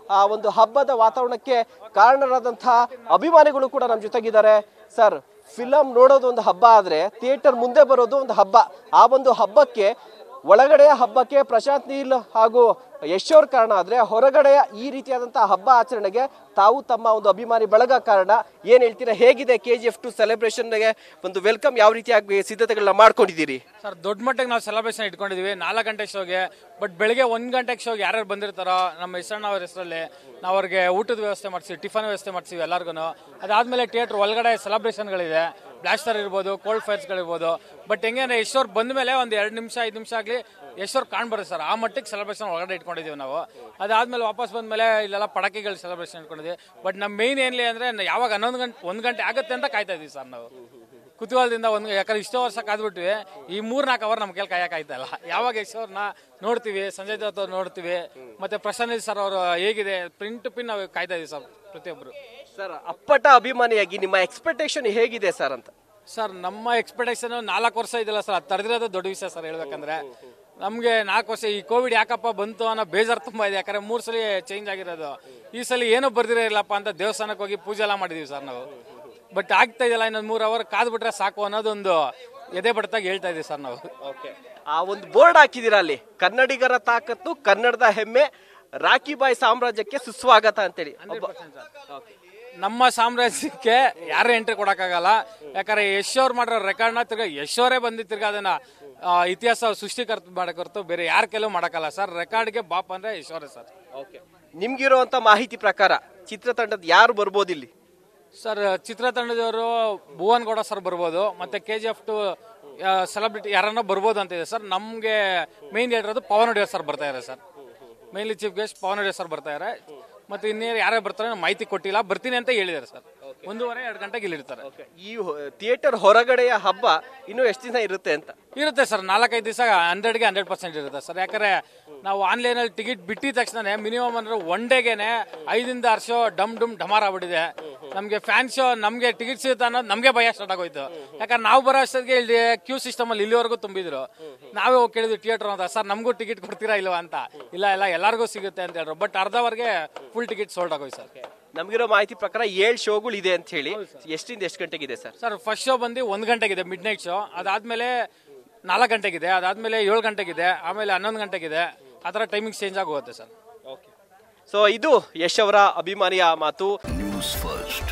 ಆ ಒಂದು ಹಬ್ಬದ ವಾತಾವರಣಕ್ಕೆ ಕಾರಣರಾದಂತಹ ಅಭಿಮಾನಿಗಳು ಕೂಡ ನಮ್ಮ ಜೊತೆಗಿದ್ದಾರೆ ಸರ್ ಫಿಲಂ ನೋಡೋದು ಒಂದು ಹಬ್ಬ ಆದ್ರೆ ಥಿಯೇಟರ್ ಮುಂದೆ ಬರೋದು ಒಂದು ಹಬ್ಬ ಆ ಒಂದು ಹಬ್ಬಕ್ಕೆ ಒಳಗಡೆಯ ಹಬ್ಬಕ್ಕೆ ಪ್ರಶಾಂತ್ ನೀಲ್ ಹಾಗೂ ಯಶೋರ್ ಕಾರಣ ಆದ್ರೆ ಹೊರಗಡೆಯ ಈ ರೀತಿಯಾದಂತಹ ಹಬ್ಬ ಆಚರಣೆಗೆ ತಾವು ತಮ್ಮ ಒಂದು ಅಭಿಮಾನಿ ಬಳಗ ಕಾರಣ ಏನ್ ಹೇಳ್ತೀರಾ ಹೇಗಿದೆ ಕೆ ಜಿ ಎಫ್ ಟು ಸೆಲೆಬ್ರೇಷನ್ಗೆ ಒಂದು ವೆಲ್ಕಮ್ ಯಾವ ರೀತಿಯಾಗಿ ಸಿದ್ಧತೆಗಳನ್ನ ಮಾಡ್ಕೊಂಡಿದ್ದೀರಿ ಸರ್ ದೊಡ್ಡ ಮಟ್ಟಿಗೆ ನಾವು ಸೆಲೆಬ್ರೇಷನ್ ಇಟ್ಕೊಂಡಿದೀವಿ ನಾಲ್ಕು ಗಂಟೆ ಶೋಗೆ ಬಟ್ ಬೆಳಿಗ್ಗೆ ಒಂದ್ ಗಂಟೆಗೆ ಶೋಗೆ ಯಾರ್ಯಾರು ಬಂದಿರ್ತಾರೋ ನಮ್ಮ ಹೆಸರಣ್ಣ ಅವ್ರ ಹೆಸರಲ್ಲಿ ನಾವು ಅವ್ರಿಗೆ ಊಟದ ವ್ಯವಸ್ಥೆ ಮಾಡ್ತೀವಿ ಟಿಫನ್ ವ್ಯವಸ್ಥೆ ಮಾಡ್ತೀವಿ ಎಲ್ಲರಿಗೂ ಅದಾದ್ಮೇಲೆ ಥಿಯೇಟರ್ ಒಳಗಡೆ ಸೆಲೆಬ್ರೇಷನ್ಗಳಿದೆ ಬ್ಲಾಸ್ಟರ್ ಇರ್ಬೋದು ಕೋಲ್ಡ್ ಫೈರ್ಸ್ಗಳಿರ್ಬೋದು ಬಟ್ ಹೆಂಗೆ ಅಂದ್ರೆ ಎಷ್ಟೋರ್ ಬಂದ ಮೇಲೆ ಒಂದು ಎರಡು ನಿಮಿಷ ಐದು ನಿಮಿಷ ಆಗಲಿ ಎಷ್ಟೋರ್ ಕಾಣ್ಬಾರ್ದು ಸರ್ ಆ ಮಟ್ಟಿಗೆ ಸೆಲೆಬ್ರೇಷನ್ ಒಳಗಡೆ ಇಟ್ಕೊಂಡಿದೀವಿ ನಾವು ಅದಾದ್ಮೇಲೆ ವಾಪಸ್ ಬಂದ್ಮೇಲೆ ಇಲ್ಲೆಲ್ಲ ಪಟಾಕಿಗಳು ಸೆಲೆಬ್ರೇಷನ್ ಇಟ್ಕೊಂಡಿದ್ವಿ ಬಟ್ ನಮ್ಮ ಮೇನ್ ಏನ್ಲಿ ಅಂದ್ರೆ ಯಾವಾಗ ಹನ್ನೊಂದು ಗಂಟೆ ಒಂದು ಗಂಟೆ ಆಗುತ್ತೆ ಅಂತ ಕಾಯ್ತಾ ಇದೀವಿ ಸರ್ ನಾವು ಕುತೂಹಲದಿಂದ ಒಂದು ಯಾಕಂದ್ರೆ ಇಷ್ಟೋ ವರ್ಷ ಕಾದ್ಬಿಟ್ವಿ ಈ ಮೂರ್ ನಾಲ್ಕು ಅವರ್ ನಮ್ಮ ಕೈಲಿ ಕಾಯಕ್ಕಾಯ್ತಾ ಇಲ್ಲ ಯಾವಾಗ ಯಶೋರ್ನ ನೋಡ್ತೀವಿ ಸಂಜಯ್ ದತ್ ಅವ್ರು ನೋಡ್ತೀವಿ ಮತ್ತೆ ಪ್ರಸನ್ನ ಸರ್ ಅವರು ಹೇಗಿದೆ ಪ್ರಿಂಟ್ ಪಿನ್ ನಾವು ಕಾಯ್ತಾ ಇದೀವಿ ಸರ್ ಪ್ರತಿಯೊಬ್ರು ಸರ್ ಅಪ್ಪಟ ಅಭಿಮಾನಿಯಾಗಿ ನಿಮ್ಮ ಎಕ್ಸ್ಪೆಕ್ಟೇಷನ್ ಹೇಗಿದೆ ಸರ್ ಅಂತ ಸರ್ ನಮ್ಮ ಎಕ್ಸ್ಪೆಕ್ಟೇಷನ್ ನಾಲ್ಕು ವರ್ಷ ಇದೆಯಲ್ಲ ಸರ್ ಅದು ತಡೆದಿರೋದು ದೊಡ್ಡ ವಿಷಯ ಸರ್ ಹೇಳ್ಬೇಕಂದ್ರೆ ನಮಗೆ ನಾಲ್ಕು ವರ್ಷ ಈ ಕೋವಿಡ್ ಯಾಕಪ್ಪ ಬಂತು ಅನ್ನೋ ಬೇಜಾರು ತುಂಬಾ ಇದೆ ಯಾಕಂದ್ರೆ ಮೂರು ಸಲ ಚೇಂಜ್ ಆಗಿರೋದು ಈ ಸಲ ಏನೂ ಬರ್ದಿರೋ ಇಲ್ಲಪ್ಪ ಅಂತ ದೇವಸ್ಥಾನಕ್ಕೆ ಹೋಗಿ ಪೂಜೆ ಎಲ್ಲ ಮಾಡಿದೀವಿ ಸರ್ ನಾವು ಬಟ್ ಆಗ್ತಾ ಇದೆಯಲ್ಲ ಇನ್ನೊಂದು ಮೂರು ಅವರ್ ಕಾದ್ಬಿಟ್ರೆ ಸಾಕು ಅನ್ನೋದೊಂದು ಎದೆ ಬಡ್ತಾಗಿ ಹೇಳ್ತಾ ಇದೀವಿ ಸರ್ ನಾವು ಆ ಒಂದು ಬೋರ್ಡ್ ಹಾಕಿದಿರ ಅಲ್ಲಿ ಕನ್ನಡಿಗರ ತಾಕತ್ತು ಕನ್ನಡದ ಹೆಮ್ಮೆ ರಾಖಿ ಬಾಯಿ ಸಾಮ್ರಾಜ್ಯಕ್ಕೆ ಸುಸ್ವಾಗತ ಅಂತೇಳಿ ಒಬ್ಬ- ನಮ್ಮ ಸಾಮ್ರಾಜ್ಯಕ್ಕೆ ಯಾರು ಎಂಟ್ರಿ ಕೊಡಕ್ಕಾಗಲ್ಲ ಯಾಕಂದ್ರೆ ಯಶೋರ್ ಮಾಡಿರೋ ರೆಕಾರ್ಡ್ನ ತಿರ್ಗಾ ಯಶೋರೇ ಬಂದಿ ತಿರ್ಗಾ ಅದನ್ನ ಆ, ಇತಿಹಾಸ ಸೃಷ್ಟಿಕರ್ತ ಮಾಡಕ್ ಹೊರತು ಬೇರೆ ಯಾರ ಕೆಲವು ಮಾಡಕ್ಕಲ್ಲ ಸರ್ ರೆಕಾರ್ಡ್ಗೆ ಬಾಪ್ ಅಂದ್ರೆ ಯಶೋರೇ ಸರ್ ನಿಮ್ಗಿರುವಂತ ಮಾಹಿತಿ ಪ್ರಕಾರ ಚಿತ್ರತಂಡದ ಯಾರು ಬರ್ಬೋದು ಇಲ್ಲಿ ಸರ್ ಚಿತ್ರತಂಡದವರು ಭುವನ್ ಗೌಡ ಸರ್ ಬರ್ಬೋದು ಮತ್ತೆ K G F two celebrity ಯಾರನ್ನ ಬರ್ಬೋದು ಅಂತ ಇದೆ ಸರ್ ನಮಗೆ ಮೇನ್ ಹೇಳಿರೋದು ಪವನ್ ಒಡೆಯರ್ ಸರ್ ಬರ್ತಾ ಇದ್ದಾರೆ sir mainly chief guest Pavan Wodeyar sir ಬರ್ತಾ ಇದ್ದಾರೆ ಮತ್ತೆ ಇನ್ನೇನು ಯಾರೇ ಬರ್ತಾರೆ ನಮ್ಗೆ ಮಾಹಿತಿ ಕೊಟ್ಟಿಲ್ಲ ಬರ್ತೀನಿ ಅಂತ ಹೇಳಿದ್ದಾರೆ ಸರ್ ಒಂದೂವರೆ ಎರಡು ಗಂಟೆಗೆ ಇಲ್ಲಿರ್ತಾರೆ ಈ ಥಿಯೇಟರ್ ಹೊರಗಡೆಯ ಹಬ್ಬ ಇನ್ನು ಎಷ್ಟು ದಿನ ಇರುತ್ತೆ ಅಂತ ಇರುತ್ತೆ ಸರ್ ನಾಲ್ಕೈದು ದಿವಸ ಹಂಡ್ರೆಡ್ಗೆ ಹಂಡ್ರೆಡ್ ಪರ್ಸೆಂಟ್ ಇರುತ್ತೆ ಸರ್ ಯಾಕಂದ್ರೆ ನಾವು ಆನ್ಲೈನಲ್ಲಿ ಟಿಕೆಟ್ ಬಿಟ್ಟಿದ ತಕ್ಷಣ ಮಿನಿಮಮ್ ಅಂದ್ರೆ ಒನ್ ಡೇಗೆನೆ ಐದಿಂದ ಆರು ಶೋ ಡಮ್ ಡುಮ್ ಡಮಾರ್ ಆಗ್ಬಿಟ್ಟಿದೆ ನಮಗೆ ಫ್ಯಾನ್ ಶೋ ನಮಗೆ ಟಿಕೆಟ್ ಸಿಗುತ್ತೆ ಅನ್ನೋದು ನಮಗೆ ಭಯ ಸ್ಟಾರ್ಟ್ ಆಗೋಯ್ತು ಯಾಕಂದ್ರೆ ನಾವು ಬರೋ ಅಷ್ಟೊತ್ತಿಗೆ ಇಲ್ಲಿ ಕ್ಯೂ ಸಿಸ್ಟಮ್ ಅಲ್ಲಿ ಇಲ್ಲಿವರೆಗೂ ತುಂಬಿದ್ರು ನಾವೇ ಹೋಗಿ ಕೇಳಿದ್ವಿ ಥಿಯೇಟರ್ ಅಂತ ಸರ್ ನಮಗೂ ಟಿಕೆಟ್ ಕೊಡ್ತೀರಾ ಇಲ್ವಾ ಅಂತ ಇಲ್ಲ ಇಲ್ಲ ಎಲ್ಲರಿಗೂ ಸಿಗುತ್ತೆ ಅಂತ ಹೇಳಿದ್ರು ಬಟ್ ಅರ್ಧವರೆಗೆ ಫುಲ್ ಟಿಕೆಟ್ ಸೋಲ್ಡ್ ಆಗೋಯ್ತು ಸರ್ ನಮ್ಗಿರೋ ಮಾಹಿತಿ ಪ್ರಕಾರ ಏಳು ಶೋಗಳು ಇದೆ ಅಂತ ಹೇಳಿ ಎಷ್ಟರಿಂದ ಎಷ್ಟು ಗಂಟೆಗಿದೆ ಸರ್ ಸರ್ ಫಸ್ಟ್ ಶೋ ಬಂದು ಒಂದು ಗಂಟೆಗಿದೆ ಮಿಡ್ ನೈಟ್ ಶೋ ಅದಾದ್ಮೇಲೆ ನಾಲ್ಕು ಗಂಟೆಗಿದೆ ಅದಾದ್ಮೇಲೆ ಏಳು ಗಂಟೆಗಿದೆ ಆಮೇಲೆ ಹನ್ನೊಂದು ಗಂಟೆಗಿದೆ ಆ ಥರ ಟೈಮಿಂಗ್ ಚೇಂಜ್ ಆಗೋಗುತ್ತೆ ಸರ್ ಸೊ ಇದು ಯಶ್ ಅವರ ಅಭಿಮಾನಿಯ ಮಾತು ನ್ಯೂಸ್ ಫಸ್ಟ್